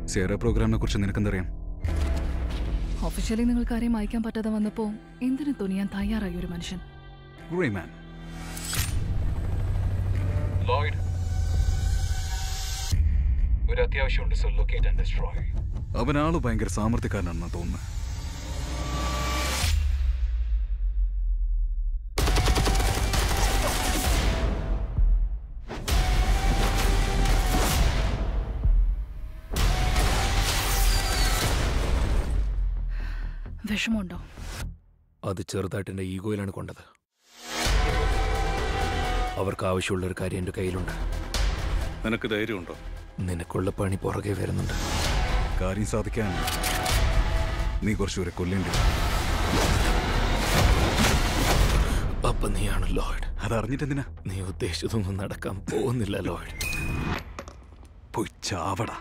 സേറ പ്രോഗ്രാമിനെ കുറിച്ച് നിനക്കെന്തറിയാം ഒഫീഷ്യലി നിങ്ങൾക്ക് ആരെയും അയക്കാൻ പറ്റാതെ വന്നപ്പോ എന്തിനു തുനിയാൻ തയ്യാറായി ഒരു മനുഷ്യൻ ഗ്രേമാൻ ലോയിഡ് ഒരു അത്യാവശ്യമുണ്ട് സോ ലൊക്കേറ്റ് ആൻഡ് ഡിസ്ട്രോയ് അവനാള് ഭയങ്കര സാമർത്ഥ്യക്കാരനാണെന്ന് തോന്നുന്നു വിഷമമുണ്ടോ അത് ചെറുതായിട്ട് എൻ്റെ ഈഗോയിലാണ് കൊണ്ടത് അവർക്ക് ആവശ്യമുള്ള ഒരു കാര്യം എൻ്റെ കയ്യിലുണ്ട് നിനക്ക് ധൈര്യമുണ്ടോ നിനക്കുള്ള പണി പുറകെ വരുന്നുണ്ട് കാര്യം സാധിക്കാൻ നീ കുറച്ചുകൂടെ കൊല്ലേണ്ടി വരും. അപ്പൊ നീയാണ് ലോയിഡ് അതറിഞ്ഞിട്ടെന്തിനാ നീ ഉദ്ദേശിച്ചതൊന്നും നടക്കാൻ പോകുന്നില്ല ലോയിഡ് പോയി ചാവടാ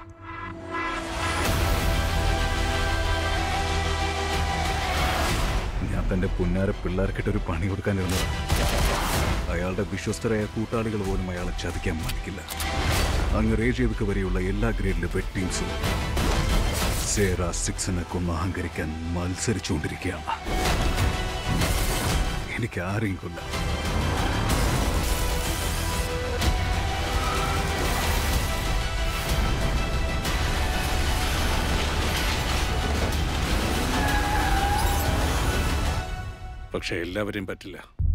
ഞാൻ തന്റെ പുന്നാര പിള്ളേർക്കിട്ടൊരു പണി കൊടുക്കാനിരുന്നത് അയാളുടെ വിശ്വസ്തരായ കൂട്ടാളികൾ പോലും അയാളെ ചതിക്കാൻ മതിക്കില്ല അങ്ങ് റേജിയവക്ക് വരെയുള്ള എല്ലാ ഗ്രേഡിലെ വെറ്റ് ടീംസും സേറ സിക്സിനെ കൊന്ന് അഹങ്കരിക്കാൻ മത്സരിച്ചുകൊണ്ടിരിക്കുകയാണ് എനിക്ക് ആരെയും കൊല്ലാം പക്ഷെ എല്ലാവരെയും പറ്റില്ല